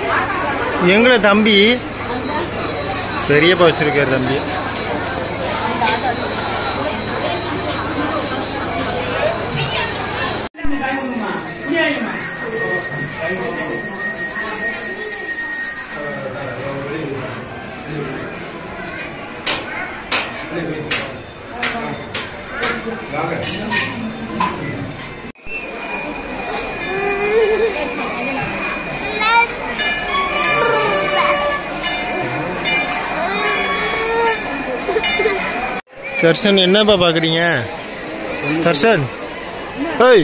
எங்களை தம்பி பெரியப்பா வச்சிருக்காரு தம்பி தர்ஷன் என்னப்பா பாக்குறீங்க தர்ஷன் ஏய்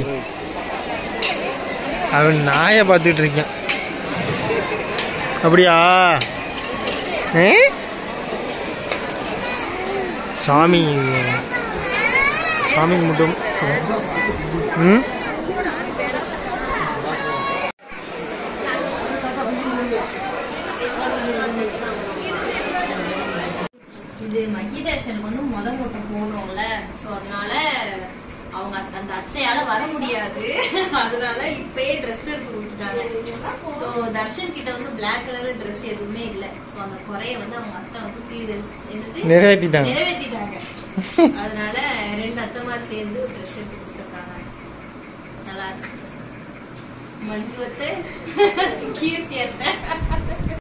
அவன் நாயை பார்த்துட்டு இருக்கான் அப்படியா ஏ? சாமி சாமிக்கு மட்டும் ம் இது மகிதர்ஷனுக்கு வந்து முத மூட்டை போடுறோம்ல சோ அதனால அவங்க அத்த- அந்த அத்தையால வர முடியாது அதனால இப்பயே ட்ரெஸ் எடுத்து கொடுத்துட்டாங்க சோ தர்ஷன் கிட்ட வந்து பிளாக் கலர்ல ட்ரெஸ் எதுவுமே இல்ல சோ அந்த குறைய வந்து அவங்க அத்தை வந்து தீரு என்னது நிறைவேத்திட்டாங்க நிறைவேத்திட்டாங்க அதனால ரெண்டு அத்தைமார் சேர்ந்து ட்ரெஸ் எடுத்து கொடுத்துருக்காங்க நல்லா இருக்கு மஞ்சு அத்தை கீர்த்தி அத்தை